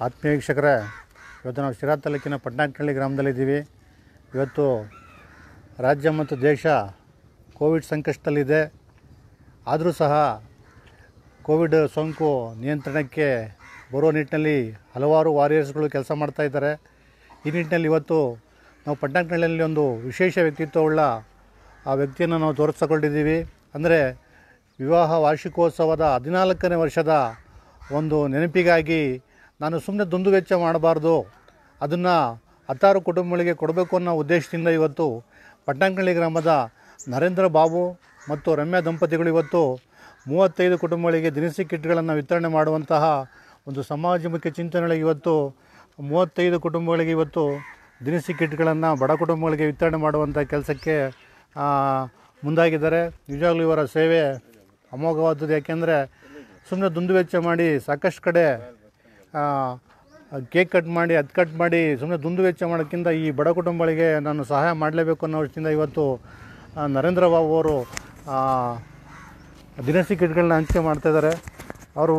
ಆತ್ಮೀಯ ವೀಕ್ಷಕರೇ ಇವತ್ತು ನಾವು ಶಿರಾ ತಾಲೂಕಿನ ಪಟ್ನಾಕನಹಳ್ಳಿ ಗ್ರಾಮದಲ್ಲಿದ್ದೀವಿ ಇವತ್ತು ರಾಜ್ಯ ಮತ್ತು ದೇಶ ಕೋವಿಡ್ ಸಂಕಷ್ಟದಲ್ಲಿದೆ ಆದರೂ ಸಹ ಕೋವಿಡ್ ಸೋಂಕು ನಿಯಂತ್ರಣಕ್ಕೆ ಬರೋ ನಿಟ್ಟಿನಲ್ಲಿ ಹಲವಾರು ವಾರಿಯರ್ಸ್ಗಳು ಕೆಲಸ ಮಾಡ್ತಾ ಇದ್ದಾರೆ ಈ ನಿಟ್ಟಿನಲ್ಲಿ ಇವತ್ತು ನಾವು ಪಟ್ನಾಕನಹಳ್ಳಿಯಲ್ಲಿ ಒಂದು ವಿಶೇಷ ವ್ಯಕ್ತಿತ್ವವುಳ್ಳ ಆ ವ್ಯಕ್ತಿಯನ್ನು ನಾವು ತೋರಿಸ್ಕೊಂಡಿದ್ದೀವಿ ಅಂದರೆ ವಿವಾಹ ವಾರ್ಷಿಕೋತ್ಸವದ ಹದಿನಾಲ್ಕನೇ ವರ್ಷದ ಒಂದು ನೆನಪಿಗಾಗಿ ನಾನು ಸುಮ್ಮನೆ ದುಂದು ವೆಚ್ಚ ಮಾಡಬಾರ್ದು ಅದನ್ನು ಹತ್ತಾರು ಕುಟುಂಬಗಳಿಗೆ ಕೊಡಬೇಕು ಅನ್ನೋ ಉದ್ದೇಶದಿಂದ ಇವತ್ತು ಪಟ್ನಾಕನಹಳ್ಳಿ ಗ್ರಾಮದ ನರೇಂದ್ರ ಬಾಬು ಮತ್ತು ರಮ್ಯಾ ದಂಪತಿಗಳು ಇವತ್ತು ಮೂವತ್ತೈದು ಕುಟುಂಬಗಳಿಗೆ ದಿನಸಿ ಕಿಟ್ಗಳನ್ನು ವಿತರಣೆ ಮಾಡುವಂತಹ ಒಂದು ಸಮಾಜಮುಖಿ ಚಿಂತನೆಗಳಿಗೆ ಇವತ್ತು ಮೂವತ್ತೈದು ಕುಟುಂಬಗಳಿಗೆ ಇವತ್ತು ದಿನಸಿ ಕಿಟ್ಗಳನ್ನು ಬಡ ಕುಟುಂಬಗಳಿಗೆ ವಿತರಣೆ ಮಾಡುವಂಥ ಕೆಲಸಕ್ಕೆ ಆ, ಮುಂದಾಗಿದ್ದಾರೆ ನಿಜವಾಗ್ಲೂ ಇವರ ಸೇವೆ ಅಮೋಘವಾದದ್ದು ಯಾಕೆಂದರೆ ಸುಮ್ಮನೆ ದುಂದು ವೆಚ್ಚ ಮಾಡಿ ಸಾಕಷ್ಟು ಕಡೆ ಆ, ಕೇಕ್ ಕಟ್ ಮಾಡಿ ಅದು ಕಟ್ ಮಾಡಿ ಸುಮ್ಮನೆ ದುಂದು ವೆಚ್ಚ ಮಾಡೋಕ್ಕಿಂತ ಈ ಬಡ ಕುಟುಂಬಗಳಿಗೆ ನಾನು ಸಹಾಯ ಮಾಡಲೇಬೇಕು ಅನ್ನೋ ದೃಷ್ಟಿಯಿಂದ ಇವತ್ತು ಆ, ನರೇಂದ್ರ ಬಾಬು ಅವರು ಆ, ದಿನಸಿ ಕಿಟ್ಗಳನ್ನ ಹಂಚಿಕೆ ಮಾಡ್ತಾಯಿದ್ದಾರೆ ಅವರು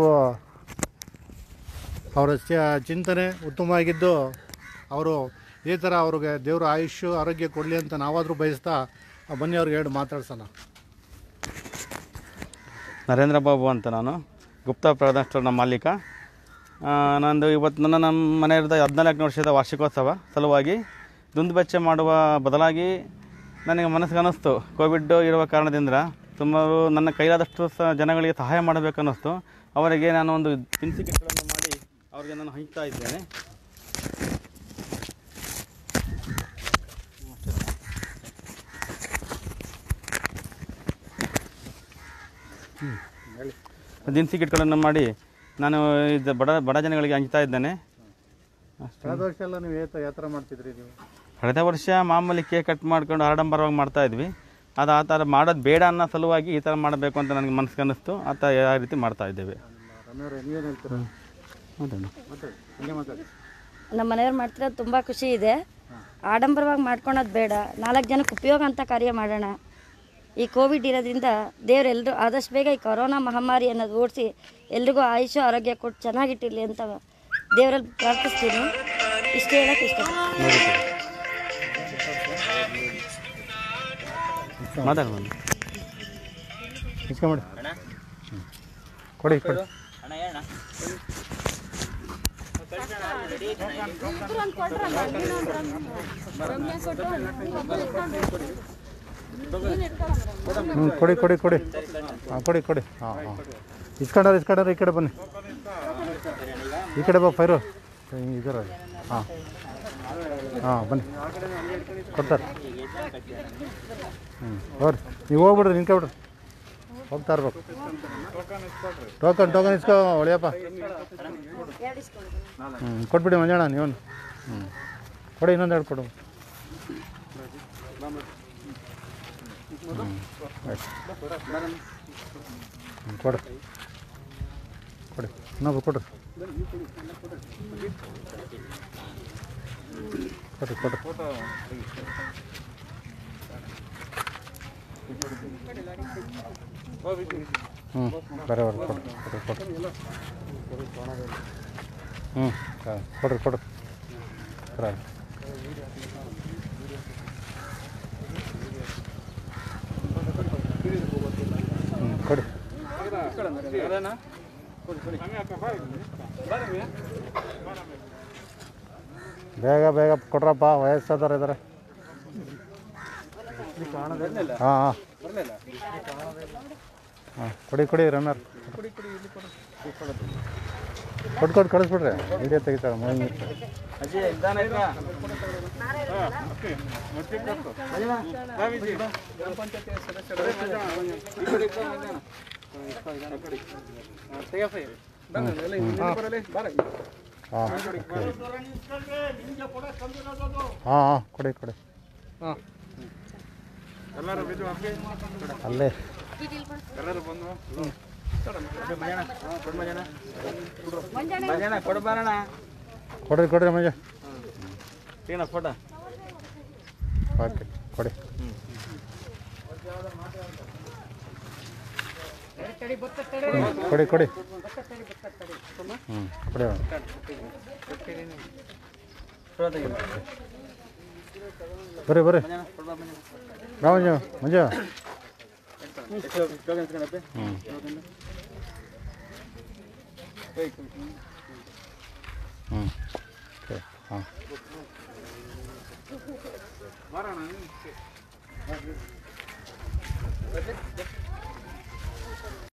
ಅವರ ಚ- ಚಿಂತನೆ ಉತ್ತಮವಾಗಿದ್ದು ಅವರು ಇದೇ ಥರ ಅವ್ರಿಗೆ ದೇವರು ಆಯುಷ್ಯ ಆರೋಗ್ಯ ಕೊಡಲಿ ಅಂತ ನಾವಾದರೂ ಬಯಸ್ತಾ ಆ, ಬನ್ನಿ ಅವ್ರಿಗೆ ಹೇಳಿ ಮಾತಾಡ್ಸೋಣ ನರೇಂದ್ರ ಬಾಬು ಅಂತ ನಾನು ಗುಪ್ತಾ ಪ್ರಧಾನ ಸ್ಟೋರ್ನ ಮಾಲೀಕ ಆ, ನಂದು ಇವತ್ತು ನನ್ನ ನಮ್ಮ ಮನೆಯದ ಹದಿನಾಲ್ಕನೇ ವರ್ಷದ ವಾರ್ಷಿಕೋತ್ಸವ ಸಲುವಾಗಿ ದುಂದು ಬೆಚ್ಚ ಮಾಡುವ ಬದಲಾಗಿ ನನಗೆ ಮನಸ್ಸಿಗೆ ಅನ್ನಿಸ್ತು ಕೋವಿಡ್ ಇರುವ ಕಾರಣದಿಂದ ತುಂಬ ನನ್ನ ಕೈಲಾದಷ್ಟು ಸ ಜನಗಳಿಗೆ ಸಹಾಯ ಮಾಡಬೇಕನ್ನಿಸ್ತು ಅವರಿಗೆ ನಾನು ಒಂದು ದಿನಸಿ ಕಿಟ್ಗಳನ್ನು ಮಾಡಿ ಅವರಿಗೆ ನಾನು ಹಂಚ್ತಾ ಇದ್ದೇನೆ ದಿನಸಿ ಕಿಟ್ಗಳನ್ನು ಮಾಡಿ ನಾನು ಇದು ಬಡ ಬಡ ಜನಗಳಿಗೆ ಹಂಚ್ತಾ ಇದ್ದೇನೆ ಕಳೆದ ವರ್ಷ ಎಲ್ಲ ನೀವು ಯಾವ ಯಾವ ಥರ ಮಾಡ್ತಿದ್ರಿ ನೀವು ಕಳೆದ ವರ್ಷ ಮಾಮೂಲಿ ಕೇಕ್ ಕಟ್ ಮಾಡ್ಕೊಂಡು ಆಡಂಬರವಾಗಿ ಮಾಡ್ತಾ ಇದ್ವಿ ಅದು ಆ ಥರ ಮಾಡೋದು ಬೇಡ ಅನ್ನೋ ಸಲುವಾಗಿ ಈ ಥರ ಮಾಡಬೇಕು ಅಂತ ನನಗೆ ಮನಸ್ಸಿಗೆ ಅನ್ನಿಸ್ತು ಆ ಥರ ಆ ರೀತಿ ಮಾಡ್ತಾ ಇದ್ದೇವೆ ರಮ್ಯವ್ರೆ ನೀವೇನು ಹೇಳ್ತೀರಾ ಮಾತಾಡಿ ಮಾತಾಡಿ ಹಂಗೆ ಮಾತಾಡಿ ನಮ್ಮ ಮನೆಯವ್ರು ಮಾಡ್ತಿರೋದು ತುಂಬ ಖುಷಿ ಇದೆ ಆಡಂಬರವಾಗಿ ಮಾಡ್ಕೊಳೋದು ಬೇಡ ನಾಲ್ಕು ಜನಕ್ಕೆ ಉಪಯೋಗ ಅಂತ ಕಾರ್ಯ ಮಾಡೋಣ ಈ ಕೋವಿಡ್ ಇರೋದ್ರಿಂದ ದೇವರೆಲ್ಲರೂ ಆದಷ್ಟು ಬೇಗ ಈ ಕೊರೋನಾ ಮಹಾಮಾರಿ ಅನ್ನೋದು ಓಡಿಸಿ ಎಲ್ರಿಗೂ ಆಯುಷ್ಯ ಆರೋಗ್ಯ ಕೊಟ್ಟು ಚೆನ್ನಾಗಿಟ್ಟಿರಲಿ ಅಂತ ದೇವರಲ್ಲಿ ಪ್ರಾರ್ಥಿಸ್ತೀನಿ ಇಷ್ಟು ಹೇಳೋಕ್ಕೆ ಇಷ್ಟಪಡ್ತೀನಿ ಮಾತಾಡಿ ಬನ್ನಿ ಇಸ್ಕೊಂಬಿಡಿ ಕೊಡಿ ಕೊಡಿ ಹ್ಞೂ ಕೊಡಿ ಕೊಡಿ ಕೊಡಿ ಹಾಂ ಕೊಡಿ ಕೊಡಿ ಹಾಂ ಹಾಂ ಇಸ್ಕೊಂಡ್ರೆ ಇಸ್ಕೊಂಡ್ರೆ ಈ ಕಡೆ ಬನ್ನಿ ಈ ಕಡೆ ಬಾ ಫೈರು ಇದರ ಹಾಂ ಹಾಂ ಬನ್ನಿ ಕೊಡ್ತಾರೆ ಹ್ಞೂ ಹೋರಿ ನೀವು ಹೋಗ್ಬಿಡ್ರಿ ನಿಂತ್ಕೊಬಿಡ್ರಿ ಹೋಗ್ತಾ ಇರ್ಬೇಕು ಟೋಕನ್ ಟೋಕನ್ ಇಸ್ಕೋ ಒಳಿಯಪ್ಪ ಹ್ಞೂ ಕೊಟ್ಬಿಡಿ ಮಂಜಣ್ಣ ನೀವು ಹ್ಞೂ ಕೊಡಿ ಇನ್ನೊಂದು ಎರಡು ಕೊಡು ಹ್ಞೂ ಆಯ್ತು ಹ್ಞೂ ಕೊಡು ಕೊಡಿ ಇನ್ನೊಬ್ರು ಕೊಡ್ರಿ ಕೊಡ್ರಿ ಕೊಡ್ರಿ ಹ್ಞೂ ಬರೋಬರ ಕೊಡ್ರಿ ಕೊಡ್ರಿ ಕೊಡ್ರಿ ಹ್ಞೂ ಹಾಂ ಕೊಡ್ರಿ ಕೊಡ್ರಿ ಬರೋಬರ ಹ್ಞೂ ಕೊಡಿ ಬೇಗ ಬೇಗ ಕೊಡ್ರಪ್ಪ ವಯಸ್ಸಾದವ್ರು ಇದ್ದಾರೆ ಹಾಂ ಹಾಂ ಹಾಂ ಕೊಡಿ ಕೊಡಿ ರನ್ನರ್ ಕೊಟ್ಟು ಕೊಟ್ಟು ಕಳಿಸ್ಬಿಡ್ರಿ ವಿಡಿಯೋ ತೆಗಿತಾರೆ ಮುಂದೆ ಹಾಂ ಹಾಂ ಹಾಂ ಕೊಡಿ ಕೊಡಿ ಅಲ್ಲೇ ಕೊಡ್ರಿ ಕೊಡ್ರಿ ಮಂಜ ಏನ ಫೋಟೋ ಓಕೆ ಕೊಡಿ ಹ್ಮ್, ಕೊಡಿ ಕೊಡಿ ಹ್ಞೂ ಕೊಡಿ ಬರ್ರಿ ಬರ್ರಿ ಬಾ ಮಂಜು ಮಂಜು ಹ್ಞೂ ಹ್ಞೂ ಓಕೆ ಹಾಂ